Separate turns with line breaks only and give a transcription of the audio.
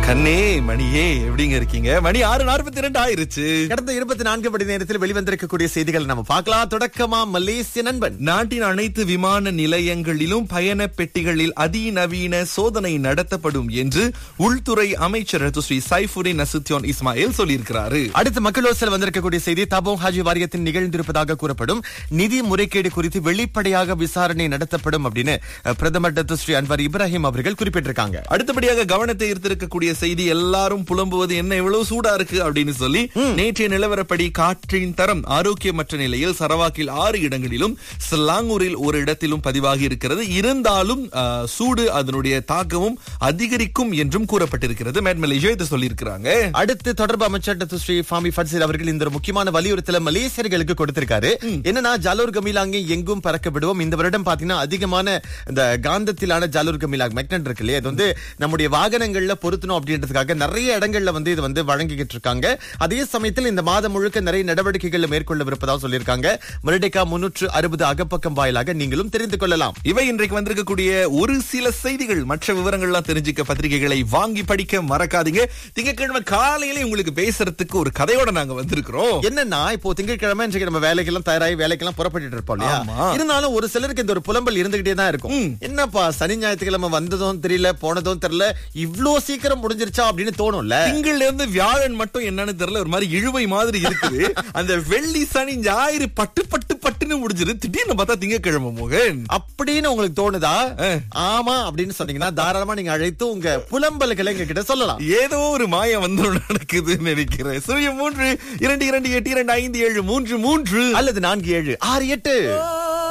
கண்ணே மணியே எப்படிங்க இருக்கீங்க மணி ஆறு நாற்பத்தி ரெண்டு ஆயிருச்சு
கடந்த இருபத்தி நான்கு மணி நேரத்தில் வெளிவந்திருக்கக்கூடிய செய்திகளை நம்ம பார்க்கலாம் தொடக்கமா மலேசிய நண்பன்
நாட்டின் அனைத்து விமான நிலையங்களிலும் பயண பெட்டிகளில் அதிநவீன சோதனை நடத்தப்படும் என்று உள்துறை அமைச்சர் ஸ்ரீ சைஃபுடின் நசுத்தியோன் இஸ்மாயில் சொல்லியிருக்கிறாரு
அடுத்து மக்களோசல் வந்திருக்கக்கூடிய செய்தி தபோங் ஹாஜி வாரியத்தின் நிகழ்ந்திருப்பதாக கூறப்படும் நிதி முறைகேடு குறித்து வெளிப்படையாக விசாரணை நடத்தப்படும் அப்படின்னு அஹ், பிரதமர் டத்து ஸ்ரீ அன்வர் இப்ராஹிம் அவர்கள் குறிப்பிட்டிருக்காங்க
அடுத்தபடியாக கவனத்தை ஈர்த்திருக்கக்கூடிய செய்தி எல்லாரும் புலம்புவது என்ன இவ்வளவு சூடா இருக்கு அப்படின்னு சொல்லி நேற்றைய நிலவரப்படி காற்றின் தரம் ஆரோக்கியமற்ற நிலையில் சரவாக்கில் ஆறு இடங்களிலும் ஸ்லாங்கூரில் ஒரு இடத்திலும் பதிவாகி இருக்கிறது இருந்தாலும் ஆஹ், சூடு அதனுடைய தாக்கமும் அதிகரிக்கும் என்றும் கூறப்பட்டிருக்கிறது மேட் மலேசியா இதை சொல்லியிருக்கிறாங்க
அடுத்து தொடர்பு அமைச்சர் டத்து ஸ்ரீ ஃபாமி ஃபட்சில் அவர்கள் இந்த ஒரு முக்கியமான வலியுறுத்தல மலேசியர்களுக்கு கொடுத்திருக்காரு என்னன்னா ஜாலூர் கமிலாங்கி எங்கும் பறக்க விடுவோம் இந்த வருடம் பாத்தீங்கன்னா அதிகமான இந்த காந்தத்திலான ஜாலூர் கமிலாங் மெக்னட் இருக்கு இல்லையா இது வந்து நம்முடைய வாகனங்கள்ல பொருத்தணும் அப்படின்றதுக்காக நிறைய இடங்கள்ல வந்து இது வந்து வழங்கிக்கிட்டு இருக்காங்க அதே சமயத்தில் இந்த மாதம் முழுக்க நிறைய நடவடிக்கைகளை மேற்கொள்ளவிருப்பதாக சொல்லியிருக்காங்க மருடேக்கா முன்னூற்று அறுபது அகப்பக்கம் வாயிலாக நீங்களும் தெரிந்து கொள்ளலாம்
இவை இன்றைக்கு வந்திருக்கக்கூடிய ஒரு சில செய்திகள் மற்ற விவரங்கள்லாம் தெரிஞ்சுக்க பத்திரிகைகளை வாங்கி படிக்க மறக்காதீங்க திங்கட்கிழமை காலையில உங்களுக்கு பேசுறதுக்கு ஒரு கதையோட நாங்க வந்திருக்கிறோம்
என்னன்னா இப்போ திங்கட்கிழமை இன்றைக்கு நம்ம வேலைக்கெல்லாம் தயாராகி வேலைக்கெல்லாம் புறப்பட்டு இருப்போம் இல்லையா
ஆமா.
இருந்தாலும் ஒரு சிலருக்கு இந்த ஒரு புலம்பல் இருந்துகிட்டே தான் இருக்கும் என்னப்பா சனி ஞாயிற்றுக்கிழமை வந்ததும் தெரியல போனதும் தெரியல இவ்ளோ சீக்கிரம் முடிஞ்சிருச்சா அப்படின்னு தோணும்ல
திங்கள்ல இருந்து வியாழன் மட்டும் என்னன்னு தெரியல ஒரு மாதிரி இழுவை மாதிரி இருக்குது அந்த வெள்ளி சனி ஞாயிறு பட்டு பட்டு பட்டுன்னு முடிஞ்சிரு திடீர்னு பார்த்தா திங்கட்கிழமை மோகன்
அப்படின்னு உங்களுக்கு தோணுதா ஆமா அப்படின்னு சொன்னீங்கன்னா தாராளமா நீங்க அழைத்து உங்க புலம்பல்களை எங்க கிட்ட சொல்லலாம்
ஏதோ ஒரு மாயம் வந்து நடக்குதுன்னு நினைக்கிறேன் சூரிய மூன்று இரண்டு இரண்டு எட்டு இரண்டு ஐந்து ஏழு மூன்று மூன்று
அல்லது நான்கு ஏழு ஆறு எட்டு